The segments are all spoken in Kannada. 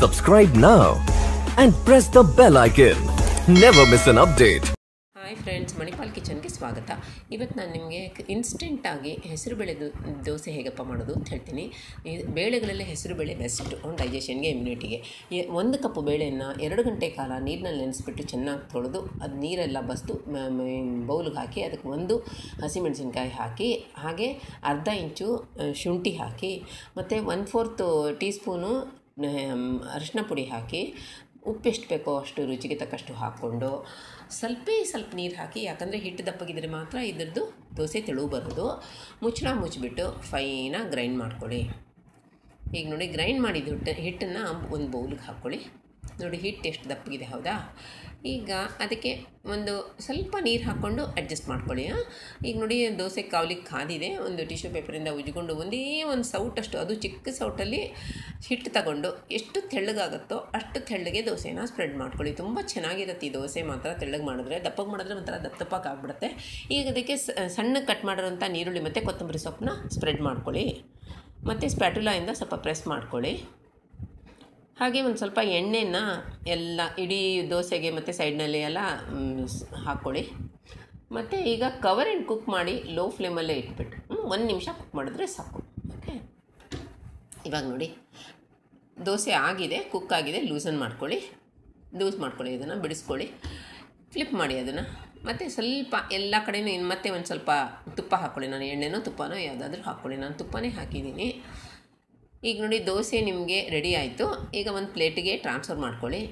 Subscribe now and press the bell icon. Never miss an update. Hi friends Manipal ಕಿಚನ್ಗೆ ಸ್ವಾಗತ ಇವತ್ತು ನಾನು ನಿಮಗೆ ಇನ್ಸ್ಟೆಂಟಾಗಿ ಹೆಸರುಬೇಳೆ ದೋ- ದೋಸೆ ಹೇಗಪ್ಪ ಮಾಡೋದು ಅಂತ ಹೇಳ್ತೀನಿ ಈ ಬೇಳೆಗಳಲ್ಲಿ ಹೆಸರುಬೇಳೆ ಬೆಸ್ಟು ಡೈಜೆಷನ್ಗೆ ಇಮ್ಯುನಿಟಿಗೆ ಎ- ಒಂದು ಕಪ್ಪು ಬೇಳೆಯನ್ನು ಎರಡು ಗಂಟೆ ಕಾಲ ನೀರಿನಲ್ಲಿ ನೆನೆಸ್ಬಿಟ್ಟು ಚೆನ್ನಾಗಿ ತೊಳೆದು ಅದು ನೀರೆಲ್ಲ ಬಸ್ದು ಬೌಲ್ಗೆ ಹಾಕಿ ಅದಕ್ಕೆ ಒಂದು ಹಸಿಮೆಣಸಿನ್ಕಾಯಿ ಹಾಕಿ ಹಾಗೆ ಅರ್ಧ ಇಂಚು ಆ, ಶುಂಠಿ ಹಾಕಿ ಮತ್ತು ಒನ್ ಫೋರ್ತ್ ಟೀ ಸ್ಪೂನು ಅರಿಶಿನ ಪುಡಿ ಹಾಕಿ ಉಪ್ಪು ಎಷ್ಟು ಬೇಕೋ ಅಷ್ಟು ರುಚಿಗೆ ತಕ್ಕಷ್ಟು ಹಾಕ್ಕೊಂಡು ಸ್ವಲ್ಪ ಸ್ವಲ್ಪ ನೀರು ಹಾಕಿ ಯಾಕಂದರೆ ಹಿಟ್ಟು ದಪ್ಪಗಿದ್ರೆ ಮಾತ್ರ ಇದ್ರದ್ದು ದೋಸೆ ತೆಳು ಬರೋದು ಮುಚ್ಚಳ ಮುಚ್ಚಿಬಿಟ್ಟು ಫೈನಾಗಿ ಗ್ರೈಂಡ್ ಮಾಡ್ಕೊಳ್ಳಿ ಈಗ ನೋಡಿ ಗ್ರೈಂಡ್ ಮಾಡಿದ ಹಿಟ್ಟು ಹಿಟ್ಟನ್ನು ಒಂದು ಬೌಲಿಗೆ ಹಾಕ್ಕೊಳ್ಳಿ ನೋಡಿ ಹಿಟ್ಟು ಎಷ್ಟು ದಪ್ಪಗಿದೆ ಹೌದಾ ಈಗ ಅದಕ್ಕೆ ಒಂದು ಸ್ವಲ್ಪ ನೀರು ಹಾಕ್ಕೊಂಡು ಅಡ್ಜಸ್ಟ್ ಮಾಡ್ಕೊಳ್ಳಿ ಆ? ಈಗ ನೋಡಿ ದೋಸೆ ಕಾವ್ಲಿಕ್ಕೆ ಕಾದಿದೆ ಒಂದು ಟಿಶ್ಯೂ ಪೇಪರಿಂದ ಉಜ್ಕೊಂಡು ಒಂದೇ ಒಂದು ಸೌಟಷ್ಟು ಅದು ಚಿಕ್ಕ ಸೌಟಲ್ಲಿ ಹಿಟ್ಟು ತಗೊಂಡು ಎಷ್ಟು ತೆಳ್ಳಗಾಗುತ್ತೋ ಅಷ್ಟು ತೆಳ್ಳಗೆ ದೋಸೆನ ಸ್ಪ್ರೆಡ್ ಮಾಡ್ಕೊಳ್ಳಿ ತುಂಬ ಚೆನ್ನಾಗಿರುತ್ತೆ ಈ ದೋಸೆ ಮಾತ್ರ ತೆಳ್ಳಗೆ ಮಾಡಿದ್ರೆ ದಪ್ಪಗೆ ಮಾಡಿದ್ರೆ ಒಂಥರ ದಪ್ಪ ದಪ್ಪಕ್ಕೆ ಆಗ್ಬಿಡುತ್ತೆ ಈಗ ಅದಕ್ಕೆ ಸ- ಸಣ್ಣಗೆ ಕಟ್ ಮಾಡಿರೋಂಥ ನೀರುಳ್ಳಿ ಮತ್ತು ಕೊತ್ತಂಬರಿ ಸೊಪ್ಪನ್ನ ಸ್ಪ್ರೆಡ್ ಮಾಡ್ಕೊಳ್ಳಿ ಮತ್ತು ಸ್ಪ್ಯಾಟುಲಾಯಿಂದ ಸ್ವಲ್ಪ ಪ್ರೆಸ್ ಮಾಡ್ಕೊಳ್ಳಿ ಹಾಗೆ ಒಂದು ಸ್ವಲ್ಪ ಎಣ್ಣೆನ ಎಲ್ಲ ಇಡೀ ದೋಸೆಗೆ ಮತ್ತು ಸೈಡ್ನಲ್ಲಿ ಎಲ್ಲ ಮ್, ಸ್- ಹಾಕ್ಕೊಳ್ಳಿ ಮತ್ತು ಈಗ ಕವರ್ ಆ್ಯಂಡ್ ಕುಕ್ ಮಾಡಿ ಲೋ ಫ್ಲೇಮಲ್ಲೇ ಇಟ್ಬಿಟ್ಟು ಒಂದು ನಿಮಿಷ ಕುಕ್ ಮಾಡಿದ್ರೆ ಸಾಕು ಓಕೆ ಇವಾಗ ನೋಡಿ ದೋಸೆ ಆಗಿದೆ ಕುಕ್ ಆಗಿದೆ ಲೂಸನ್ ಮಾಡ್ಕೊಳ್ಳಿ ಲೂಸ್ ಮಾಡ್ಕೊಳ್ಳಿ ಇದನ್ನು ಬಿಡಿಸ್ಕೊಳ್ಳಿ ಫ್ಲಿಪ್ ಮಾಡಿ ಅದನ್ನು ಮತ್ತು ಸ್ವಲ್ಪ ಎಲ್ಲ ಕಡೆನೂ ಇನ್ನು ಮತ್ತೆ ಒಂದು ಸ್ವಲ್ಪ ತುಪ್ಪ ಹಾಕ್ಕೊಳ್ಳಿ ನಾನು ಎಣ್ಣೆನೋ ತುಪ್ಪನೋ ಯಾವುದಾದ್ರೂ ಹಾಕ್ಕೊಳ್ಳಿ ನಾನು ತುಪ್ಪನೇ ಹಾಕಿದ್ದೀನಿ ಈಗ ನೋಡಿ ದೋಸೆ ನಿಮಗೆ ರೆಡಿ ಆಯಿತು ಈಗ ಒಂದು ಪ್ಲೇಟಿಗೆ ಟ್ರಾನ್ಸ್ಫರ್ ಮಾಡ್ಕೊಳ್ಳಿ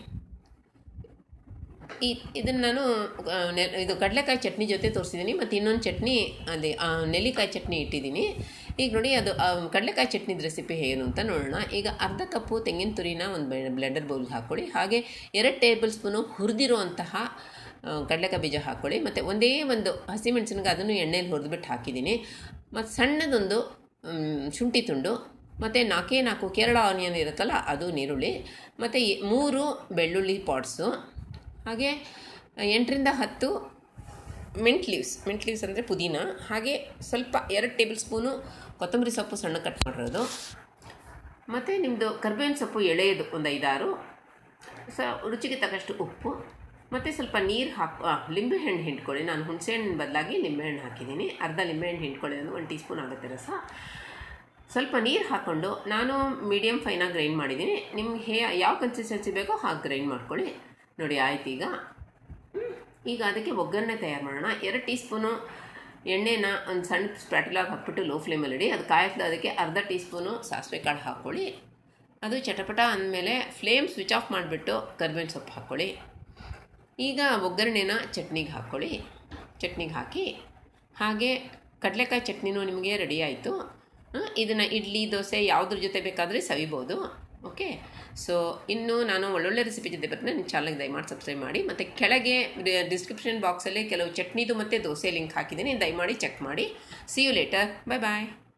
ಈ ಇದನ್ನು ನಾನು ಆ, ನೆ- ಇದು ಕಡಲೆಕಾಯಿ ಚಟ್ನಿ ಜೊತೆ ತೋರಿಸಿದ್ದೀನಿ ಮತ್ತು ಇನ್ನೊಂದು ಚಟ್ನಿ ಅದೇ ಆ, ನೆಲ್ಲಿಕಾಯಿ ಚಟ್ನಿ ಇಟ್ಟಿದ್ದೀನಿ ಈಗ ನೋಡಿ ಅದು ಆ, ಕಡಲೆಕಾಯಿ ಚಟ್ನಿದ ರೆಸಿಪಿ ಏನು ಅಂತ ನೋಡೋಣ ಈಗ ಅರ್ಧ ಕಪ್ಪು ತೆಂಗಿನ ತುರಿನ ಒಂದು ಬ್ಲೆಂಡರ್ ಬೌಲ್ಗೆ ಹಾಕ್ಕೊಳ್ಳಿ ಹಾಗೆ ಎರಡು ಟೇಬಲ್ ಸ್ಪೂನು ಹುರಿದಿರುವಂತಹ ಆ, ಕಡಲೆಕಾಯಿ ಬೀಜ ಹಾಕ್ಕೊಳ್ಳಿ ಮತ್ತು ಒಂದೇ ಒಂದು ಹಸಿಮೆಣಸಿನ್ಕಾಯಿ ಅದನ್ನು ಎಣ್ಣೆಯಲ್ಲಿ ಹುರಿದ್ಬಿಟ್ಟು ಹಾಕಿದ್ದೀನಿ ಮತ್ತು ಸಣ್ಣದೊಂದು ಮ್, ಶುಂಠಿ ತುಂಡು ಮತ್ತು ನಾಲ್ಕೇ ನಾಲ್ಕು ಕೇರಳ ಆನಿಯನ್ ಇರುತ್ತಲ್ಲ ಅದು ನೀರುಳ್ಳಿ ಮತ್ತು ಈ ಮೂರು ಬೆಳ್ಳುಳ್ಳಿ ಪಾಟ್ಸು ಹಾಗೆ ಎಂಟರಿಂದ ಹತ್ತು ಮಿಂಟ್ ಲೀವ್ಸ್ ಮಿಂಟ್ ಲೀವ್ಸ್ ಅಂದರೆ ಪುದೀನ ಹಾಗೆ ಸ್ವಲ್ಪ ಎರಡು ಟೇಬಲ್ ಸ್ಪೂನು ಕೊತ್ತಂಬರಿ ಸೊಪ್ಪು ಸಣ್ಣ ಕಟ್ ಮಾಡಿರೋದು ಮತ್ತು ನಿಮ್ಮದು ಕರ್ಬೇವಿನ ಸೊಪ್ಪು ಎಳೆಯದು ಒಂದು ಐದಾರು ಸ ರುಚಿಗೆ ತಕ್ಕಷ್ಟು ಉಪ್ಪು ಮತ್ತು ಸ್ವಲ್ಪ ನೀರು ಹಾಕಿ ಲಿಂಬೆಹಣ್ಣು ಹಿಂಡ್ಕೊಳ್ಳಿ ನಾನು ಹುಣಸೆಹಣ್ಣು ಬದಲಾಗಿ ಲಿಂಬೆಹಣ್ಣು ಹಾಕಿದ್ದೀನಿ ಅರ್ಧ ಲಿಂಬೆಹಣ್ಣು ಹಿಂಡ್ಕೊಳ್ಳಿ ಅದು ಒಂದು ಟೀ ಸ್ಪೂನ್ ಆಗುತ್ತೆ ರಸ ಸ್ವಲ್ಪ ನೀರು ಹಾಕ್ಕೊಂಡು ನಾನು ಮೀಡಿಯಮ್ ಫೈನಾಗಿ ಗ್ರೈಂಡ್ ಮಾಡಿದ್ದೀನಿ ನಿಮ್ಗೆ ಹೇ ಯಾವ ಕನ್ಸಿಸ್ಟೆನ್ಸಿ ಬೇಕೋ ಹಾಗೆ ಗ್ರೈಂಡ್ ಮಾಡ್ಕೊಳ್ಳಿ ನೋಡಿ ಆಯ್ತು ಈಗ ಹ್ಮ್. ಈಗ ಅದಕ್ಕೆ ಒಗ್ಗರಣೆ ತಯಾರು ಮಾಡೋಣ ಎರಡು ಟೀ ಸ್ಪೂನು ಎಣ್ಣೆನ ಒಂದು ಸಣ್ಣ ಸ್ಪ್ಯಾಟಲಾಗಿ ಹಾಕ್ಬಿಟ್ಟು ಲೋ ಫ್ಲೇಮಲ್ಲಿ ಇಡಿ ಅದು ಕಾಯ್ತದೆ ಅದಕ್ಕೆ ಅರ್ಧ ಟೀ ಸ್ಪೂನು ಸಾಸಿವೆ ಕಾಳು ಹಾಕ್ಕೊಳ್ಳಿ ಅದು ಚಟಪಟ ಅಂದಮೇಲೆ ಫ್ಲೇಮ್ ಸ್ವಿಚ್ ಆಫ್ ಮಾಡಿಬಿಟ್ಟು ಕರ್ಬೇವಿನ ಸೊಪ್ಪು ಹಾಕ್ಕೊಳ್ಳಿ ಈಗ ಒಗ್ಗರಣೆನ ಚಟ್ನಿಗೆ ಹಾಕ್ಕೊಳ್ಳಿ ಚಟ್ನಿಗೆ ಹಾಕಿ ಹಾಗೆ ಕಡಲೆಕಾಯಿ ಚಟ್ನಿನೂ ನಿಮಗೆ ರೆಡಿ ಆಯಿತು ಇದನ್ನು ಇಡ್ಲಿ ದೋಸೆ ಯಾವುದ್ರ ಜೊತೆ ಬೇಕಾದರೆ ಸವಿಬೋದು ಓಕೆ ಸೊ ಇನ್ನು ನಾನು ಒಳ್ಳೊಳ್ಳೆ ರೆಸಿಪಿ ಜೊತೆ ಬರ್ತೀನಿ ನನ್ನ ಚಾನಲ್ಗೆ ದಯಮಾಡಿ ಸಬ್ಸ್ಕ್ರೈಬ್ ಮಾಡಿ ಮತ್ತು ಕೆಳಗೆ ಡಿಸ್ಕ್ರಿಪ್ಷನ್ ಬಾಕ್ಸಲ್ಲಿ ಕೆಲವು ಚಟ್ನಿದು ಮತ್ತು ದೋಸೆ ಲಿಂಕ್ ಹಾಕಿದ್ದೀನಿ ದಯಮಾಡಿ ಚೆಕ್ ಮಾಡಿ see you later bye bye